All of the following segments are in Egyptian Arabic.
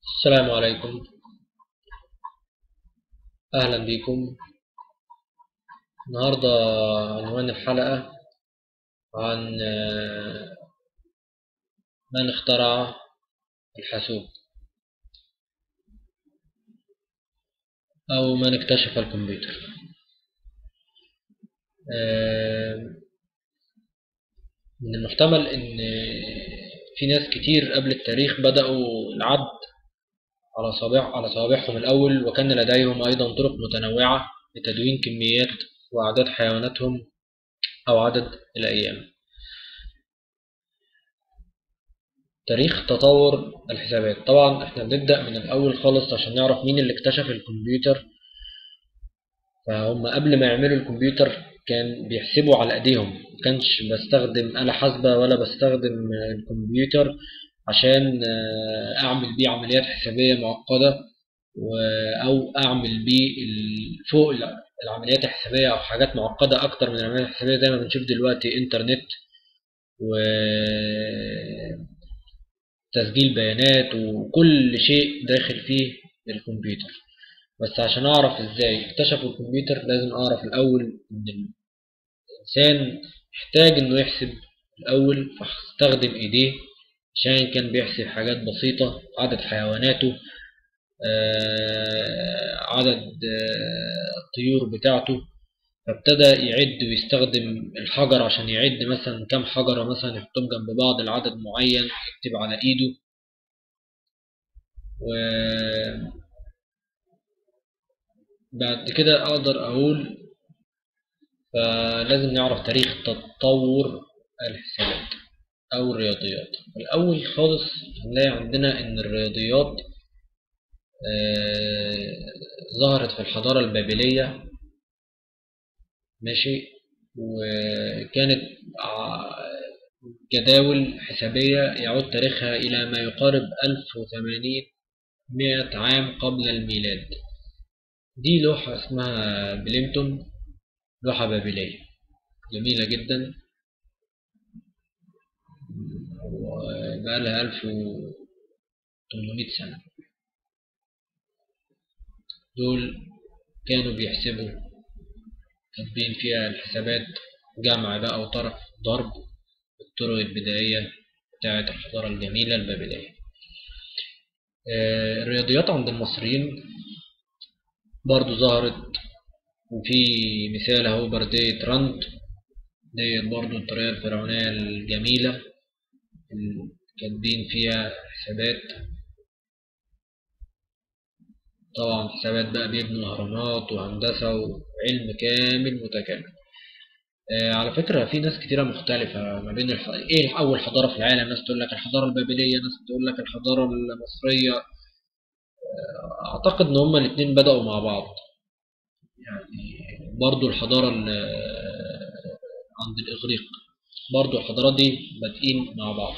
السلام عليكم أهلا بكم النهاردة عنوان الحلقة عن آه، من اخترع الحاسوب أو من اكتشف الكمبيوتر آه، من المحتمل إن في ناس كتير قبل التاريخ بدأوا العد على صابع على صوابعهم الأول وكان لديهم أيضا طرق متنوعة لتدوين كميات وأعداد حيواناتهم أو عدد الأيام تاريخ تطور الحسابات طبعا احنا بنبدأ من الأول خالص عشان نعرف مين اللي اكتشف الكمبيوتر فهم قبل ما يعملوا الكمبيوتر كان بيحسبوا على ايديهم مكانش بستخدم آلة حاسبة ولا بستخدم الكمبيوتر عشان اعمل بيه عمليات حسابية معقدة او اعمل بيه فوق العمليات الحسابية او حاجات معقدة اكتر من العمليات الحسابية زي ما بنشوف دلوقتي انترنت و تسجيل بيانات وكل شيء داخل فيه الكمبيوتر بس عشان اعرف ازاي اكتشفوا الكمبيوتر لازم اعرف الاول ان الانسان محتاج انه يحسب الاول فاستخدم ايديه عشان كان بيحسب حاجات بسيطة عدد حيواناته عدد الطيور بتاعته فابتدى يعد ويستخدم الحجر عشان يعد مثلا كم حجرة مثلا يحطهم جنب بعض لعدد معين يكتب على ايده و بعد كده اقدر اقول فلازم نعرف تاريخ تطور الحسابات او الرياضيات الاول خالص هنلاقي عندنا ان الرياضيات آه ظهرت في الحضارة البابلية ماشي وكانت جداول حسابية يعود تاريخها إلى ما يقارب 1800 عام قبل الميلاد دي لوحة اسمها بليمتون لوحة بابلية جميلة جدا وبقالها 1800 سنة دول كانوا بيحسبوا كاتبين فيها الحسابات جمع بقى وطرف ضرب الطرق البدائية بتاعة الحضارة الجميلة البابلية الرياضيات عند المصريين برضو ظهرت وفي مثال اهو بردية رند ديت برضو الطريقة الفرعونية الجميلة كاتبين فيها حسابات طبعا حسابات بقى بيبنوا أهرامات وهندسة وعلم كامل متكامل آه على فكرة في ناس كتيرة مختلفة ما بين الح... ايه أول حضارة في العالم ناس تقول لك الحضارة البابلية ناس تقول لك الحضارة المصرية آه أعتقد إن هما الاتنين بدأوا مع بعض يعني برضو الحضارة عند الإغريق برضو الحضارات دي بادئين مع بعض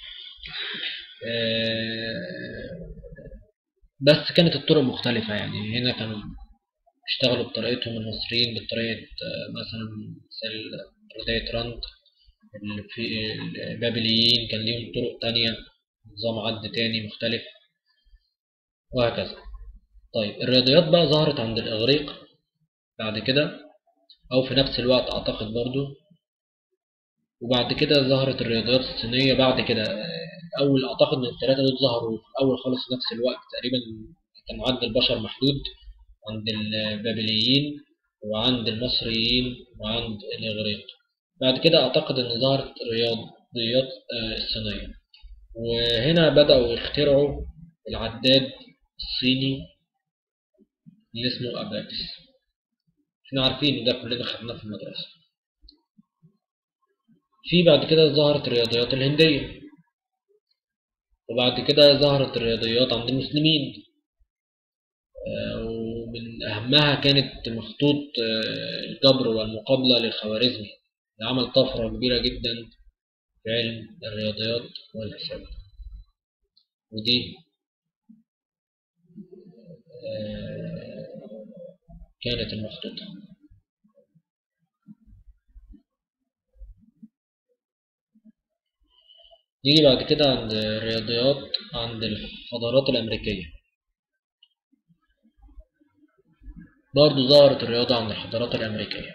آه بس كانت الطرق مختلفة يعني هنا كانوا اشتغلوا بطريقتهم المصريين بطريقة مثلا مثل رداية رند في البابليين كان ليهم طرق تانية نظام عد تاني مختلف وهكذا طيب الرياضيات بقى ظهرت عند الإغريق بعد كده أو في نفس الوقت أعتقد برضو وبعد كده ظهرت الرياضيات الصينية بعد كده أول أعتقد إن الثلاثة دول ظهروا في الأول خالص في نفس الوقت تقريبا كان عد البشر محدود عند البابليين وعند المصريين وعند الإغريق بعد كده أعتقد إن ظهرت الرياضيات الصينية وهنا بدأوا يخترعوا العداد الصيني اللي اسمه أباكس احنا عارفين ده كلنا خدناه في المدرسة في بعد كده ظهرت الرياضيات الهندية وبعد كده ظهرت الرياضيات عند المسلمين ومن أهمها كانت مخطوط الجبر والمقابلة للخوارزمي اللي عمل طفرة كبيرة جدا في علم الرياضيات والحساب ودي كانت المخطوطة نيجي بعد كده عند الرياضيات عند الحضارات الأمريكية. الرياضيات عند الحضارات الأمريكية. برضو ظهرت الرياضة عند الحضارات الأمريكية.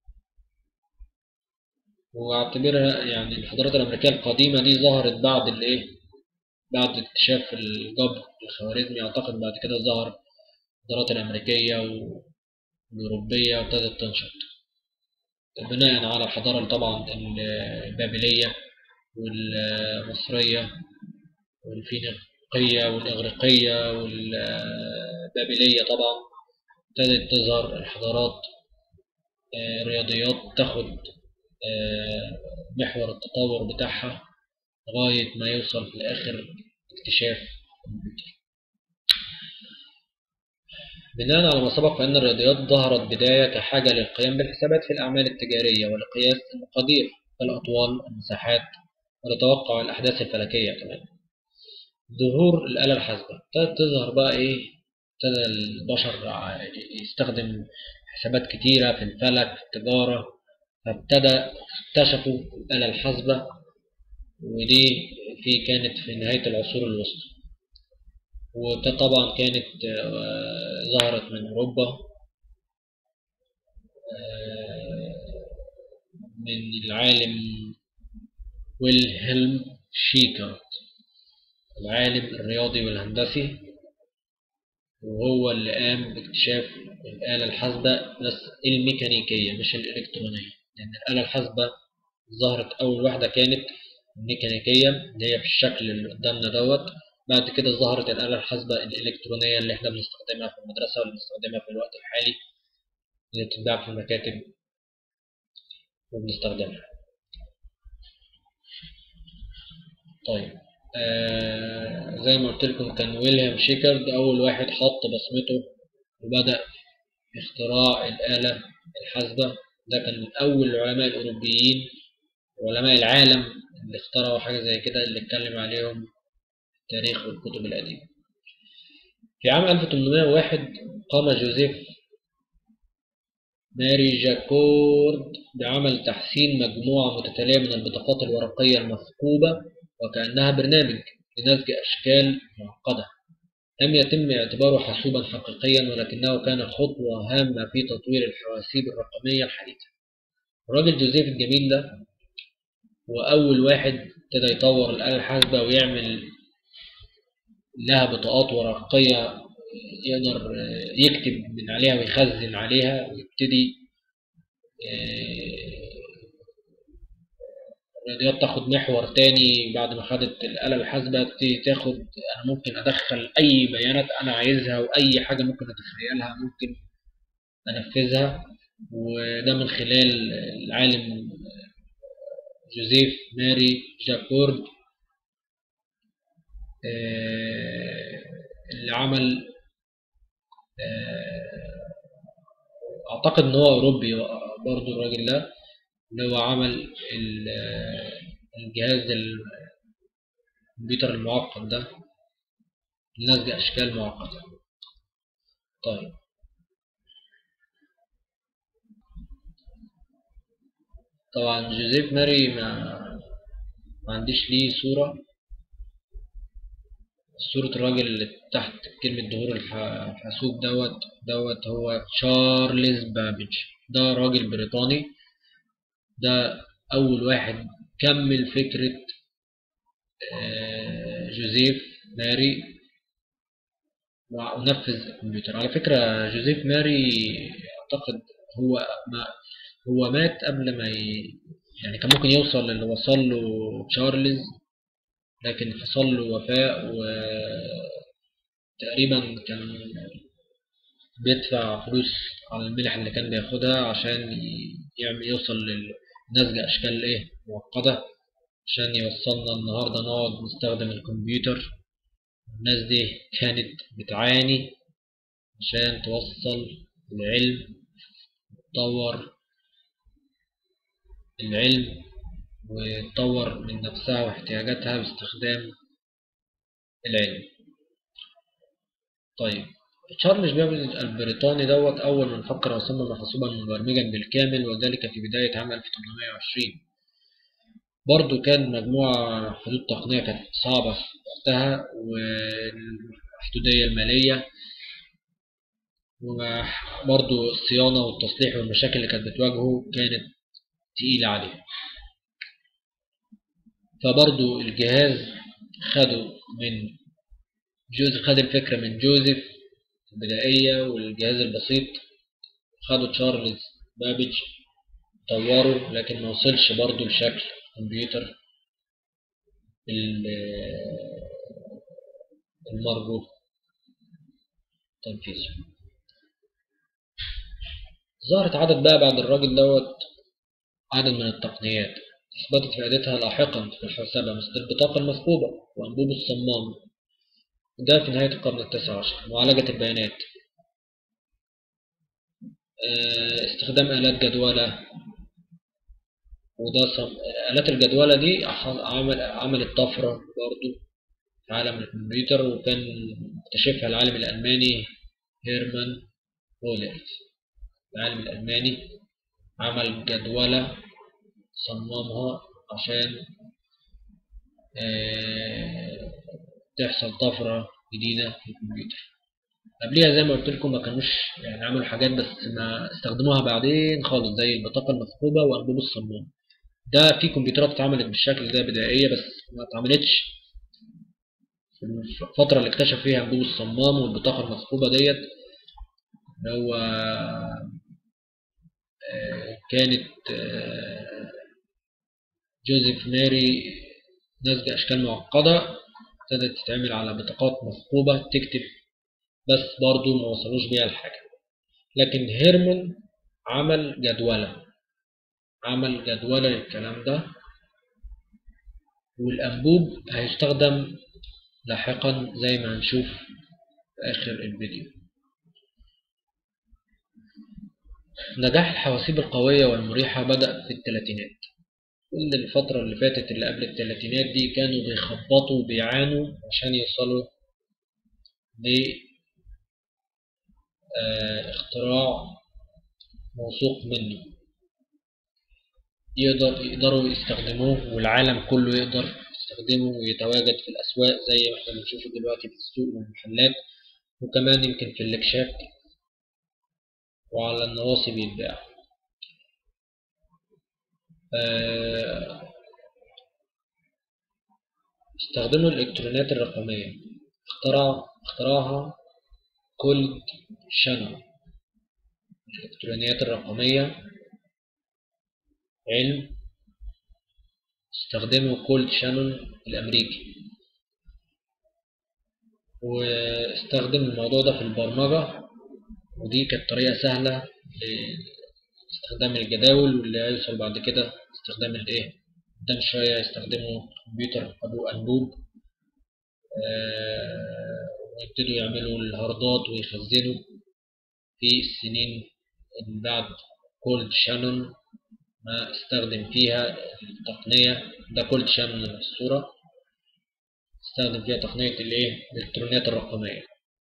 واعتبرها يعني الحضارات الأمريكية القديمة دي ظهرت بعد الإيه؟ بعد اكتشاف الجبر الخوارزمي أعتقد بعد كده ظهر الحضارات الأمريكية والأوروبية وابتدت تنشط بناء على الحضارة طبعا البابلية والمصرية والفينيقية والإغريقية والبابلية طبعا ابتدت تظهر الحضارات الرياضيات تاخد محور التطور بتاعها لغاية ما يوصل في الآخر اكتشاف الكمبيوتر بناء على ما سبق فإن الرياضيات ظهرت بداية كحاجة للقيام بالحسابات في الأعمال التجارية ولقياس المقادير الأطوال المساحات ولتوقع الأحداث الفلكية كمان ظهور الآلة الحاسبة ابتدت تظهر بقى إيه ابتدى البشر يستخدم حسابات كتيرة في الفلك في التجارة فابتدى اكتشفوا الآلة الحاسبة ودي في كانت في نهاية العصور الوسطى وده طبعا كانت ظهرت من أوروبا من العالم ويلهلم شيكارد العالم الرياضي والهندسي وهو اللي قام باكتشاف الآلة الحاسبة بس الميكانيكية مش الإلكترونية لأن الآلة الحاسبة ظهرت أول واحدة كانت الميكانيكية اللي هي في الشكل اللي قدامنا دوت بعد كده ظهرت الآلة الحاسبة الإلكترونية اللي احنا بنستخدمها في المدرسة واللي بنستخدمها في الوقت الحالي اللي بتتباع في المكاتب وبنستخدمها طيب آه زي ما قلت لكم كان ويليام شيكارد أول واحد حط بصمته وبدأ اختراع الآلة الحاسبة ده كان من أول العلماء الأوروبيين علماء العالم اللي اخترعوا حاجة زي كده اللي اتكلم عليهم التاريخ والكتب القديمة في عام 1801 قام جوزيف ماري جاكورد بعمل تحسين مجموعة متتالية من البطاقات الورقية المثقوبة وكأنها برنامج لنسج أشكال معقدة لم يتم اعتباره حاسوبا حقيقيا ولكنه كان خطوة هامة في تطوير الحواسيب الرقمية الحديثة الراجل جوزيف الجميل ده وأول واحد ابتدى يطور الآلة الحاسبة ويعمل لها بطاقات ورقية يقدر يكتب من عليها ويخزن عليها ويبتدي الرياضيات تاخد محور تاني بعد ما خدت الآلة الحاسبة تبتدي تاخد أنا ممكن أدخل أي بيانات أنا عايزها وأي حاجة ممكن أتخيلها ممكن أنفذها وده من خلال العالم جوزيف ماري جاكورد اللي عمل اعتقد ان هو اوروبي برضو الراجل ده اللي هو عمل الجهاز الكمبيوتر المعقد ده لنسج اشكال معقدة طيب طبعا جوزيف ماري ما ما عنديش ليه صورة صورة الراجل اللي تحت كلمة ظهور الحاسوب دوت دوت هو تشارلز بابج ده راجل بريطاني ده أول واحد كمل فكرة جوزيف ماري ونفذ الكمبيوتر على فكرة جوزيف ماري أعتقد هو ما هو مات قبل ما ي... يعني كان ممكن يوصل اللي وصل له تشارلز لكن حصل له وفاة وتقريبا كان بيدفع فلوس على المنح اللي كان بياخدها عشان يعمل يوصل لنسج أشكال إيه معقدة عشان يوصلنا النهاردة نقعد نستخدم الكمبيوتر الناس دي كانت بتعاني عشان توصل العلم تطور العلم وتطور من نفسها واحتياجاتها باستخدام العلم طيب تشارلز بابل البريطاني دوت أول من فكر وصمم حاسوبا مبرمجا بالكامل وذلك في بداية عام 1820 برضو كان مجموعة حدود تقنية كانت صعبة في وقتها والحدودية المالية وبرضو الصيانة والتصليح والمشاكل اللي كانت بتواجهه كانت تقيلة عليه فبرضو الجهاز خده من جوزيف خد الفكرة من جوزيف البدائية والجهاز البسيط خده تشارلز بابج طوره لكن ما وصلش برضو لشكل كمبيوتر المرجو تنفيذه ظهرت عدد بقى بعد الراجل دوت عدد من التقنيات أثبتت فائدتها لاحقا في الحوسبة مثل البطاقة المثقوبة وأنبوب الصمام ده في نهاية القرن التاسع عشر معالجة البيانات استخدام آلات جدولة وده صم... آلات الجدولة دي عمل عملت طفرة برضو في عالم الكمبيوتر وكان اكتشفها العالم الألماني هيرمان هولرز العالم الألماني عمل جدولة صممها عشان تحصل طفرة جديدة في الكمبيوتر قبليها زي ما قلت لكم ما كانوش يعني عملوا حاجات بس ما استخدموها بعدين خالص زي البطاقة المثقوبة وأنبوب الصمام ده في كمبيوترات اتعملت بالشكل ده بدائية بس ما اتعملتش في الفترة اللي اكتشف فيها أنبوب الصمام والبطاقة المثقوبة ديت اللي هو كانت جوزيف ماري نسج أشكال معقدة ابتدت تتعمل على بطاقات مثقوبة تكتب بس برضو ما وصلوش بيها الحاجة لكن هيرمان عمل جدولة عمل جدولة للكلام ده والأنبوب هيستخدم لاحقا زي ما هنشوف في آخر الفيديو نجاح الحواسيب القوية والمريحة بدأ في الثلاثينات كل الفترة اللي فاتت اللي قبل الثلاثينات دي كانوا بيخبطوا وبيعانوا عشان يوصلوا لاختراع موثوق منه يقدر يقدروا يستخدموه والعالم كله يقدر يستخدمه ويتواجد في الأسواق زي ما احنا بنشوفه دلوقتي في السوق والمحلات وكمان يمكن في الاكشاك وعلى النواصي بيتباع استخدموا الإلكترونات الرقمية اخترع اخترعها كولد شانون الإلكترونيات الرقمية علم استخدمه كولد شانون الأمريكي واستخدم الموضوع ده في البرمجة ودي كانت طريقة سهلة لاستخدام الجداول واللي هيوصل بعد كده استخدام الايه قدام شوية يستخدموا كمبيوتر أبو أنبوب آه ويبتدوا يعملوا الهاردات ويخزنوا في السنين اللي بعد كولد شانون ما استخدم فيها التقنية ده كولد شانون الصورة استخدم فيها تقنية الايه الإلكترونيات الرقمية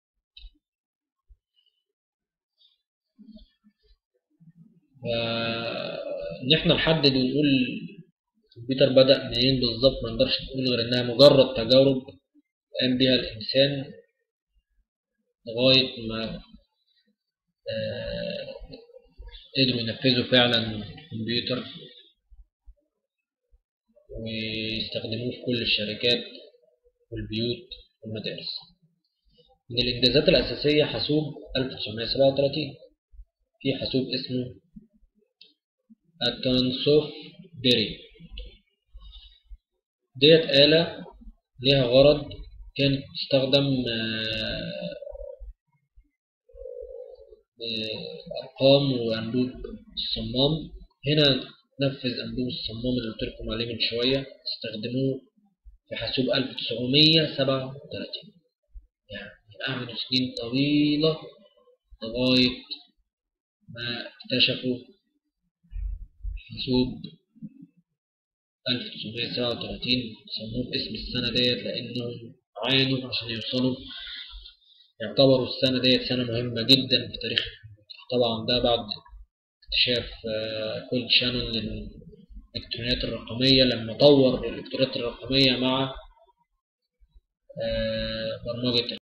فإن احنا نحدد ونقول الكمبيوتر بدأ منين بالظبط ما نقدرش نقول غير إنها مجرد تجارب قام بها الإنسان لغاية ما آه قدروا ينفذوا فعلا الكمبيوتر ويستخدموه في كل الشركات والبيوت والمدارس من الإنجازات الأساسية حاسوب 1937 في حاسوب اسمه التنسوف بيري ديت آلة ليها غرض كانت تستخدم أرقام وأنبوب الصمام هنا نفذ أنبوب الصمام اللي قلت لكم عليه من شوية استخدموه في حاسوب 1937 يعني قعدوا سنين طويلة لغاية ما اكتشفوا حاسوب 1937 سموه باسم السنة ديت لأنهم عانوا عشان يوصلوا يعتبروا السنة ديت سنة مهمة جدا في تاريخ طبعا ده بعد اكتشاف كولد شانون الإلكترونيات الرقمية لما طور الإلكترونيات الرقمية مع برمجة